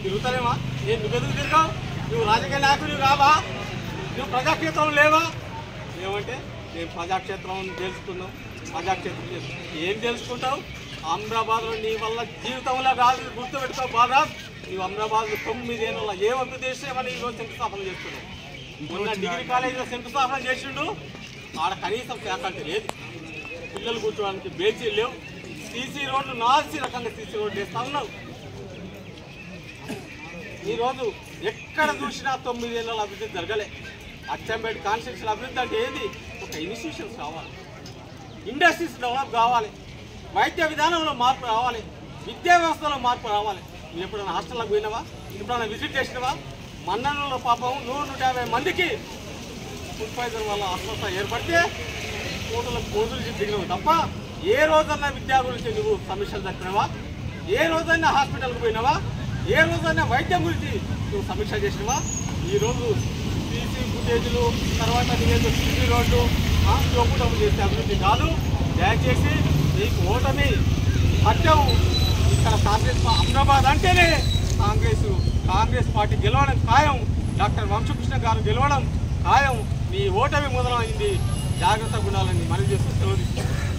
తిరుగుతారేమా ఏ నువ్వెందుకు తిరగావు నువ్వు రాజకీయ నాయకుడు రావా నువ్వు ప్రజాక్షేత్రం లేవా ఏమంటే మేము ప్రజాక్షేత్రం తెలుసుకున్నాం ప్రజాక్షేత్రం తెలుసు ఏం తెలుసుకుంటావు అమరాబాద్లో నీ వల్ల జీవితంలో రాదు గుర్తుపెట్టుకో బాగా నువ్వు అమరాబాద్లో తొమ్మిదేళ్ళ ఏం అభివృద్ధి చేసామని ఈరోజు శంకుస్థాపన చేస్తున్నావు మొన్న డిగ్రీ కాలేజీలో శంకుస్థాపన చేసిండు ఆడ కనీసం ఫ్యాకల్టీ లేదు పిల్లలు కూర్చోడానికి బేంచీలు లేవు సీసీ రోడ్లు నాసి రకంగా సీసీ రోడ్లు వేస్తా ఉన్నావు ఈరోజు ఎక్కడ చూసినా తొమ్మిదేళ్ళ అభివృద్ధి జరగలే అచ్చంపేట కాన్స్టిట్యూషన్ అభివృద్ధి అంటే ఏది ఒక ఇన్స్టిట్యూషన్స్ కావాలి ఇండస్ట్రీస్ డెవలప్ కావాలి వైద్య విధానంలో మార్పు రావాలి విద్యా వ్యవస్థలో మార్పు రావాలి నువ్వు ఎప్పుడైనా హాస్టల్లోకి పోయినావా ఎప్పుడైనా విజిట్ చేసినావా మన్ననలో పాపం నూరు నూట యాభై మందికి ఫుడ్ పాయిజన్ వల్ల అస్వస్థ ఏర్పడితే కోటలకు కోతులు దిగినవు తప్ప ఏ రోజన్నా విద్యా గురించి నువ్వు సమీక్షలు జరిపినావా ఏ రోజైనా హాస్పిటల్కి పోయినావా ఏ రోజైనా వైద్యం గురించి నువ్వు సమీక్ష చేసినావా ఈరోజు సీసీ ఫుటేజ్లు తర్వాత నీవేదో సీసీ రోడ్డు చూపటం చేసే అభివృద్ధి కాదు దయచేసి నీకు ఓటమి సత్యం ఇక్కడ కాంగ్రెస్ పా- అమరాబాద్ అంటేనే కాంగ్రెస్ కాంగ్రెస్ పార్టీ గెలవడం ఖాయం డాక్టర్ వంశకృష్ణ గారు గెలవడం ఖాయం నీ ఓటమి మొదలైంది జాగ్రత్త గుణాలని మనం చేస్తూ సెలవు తీసుకుంటాం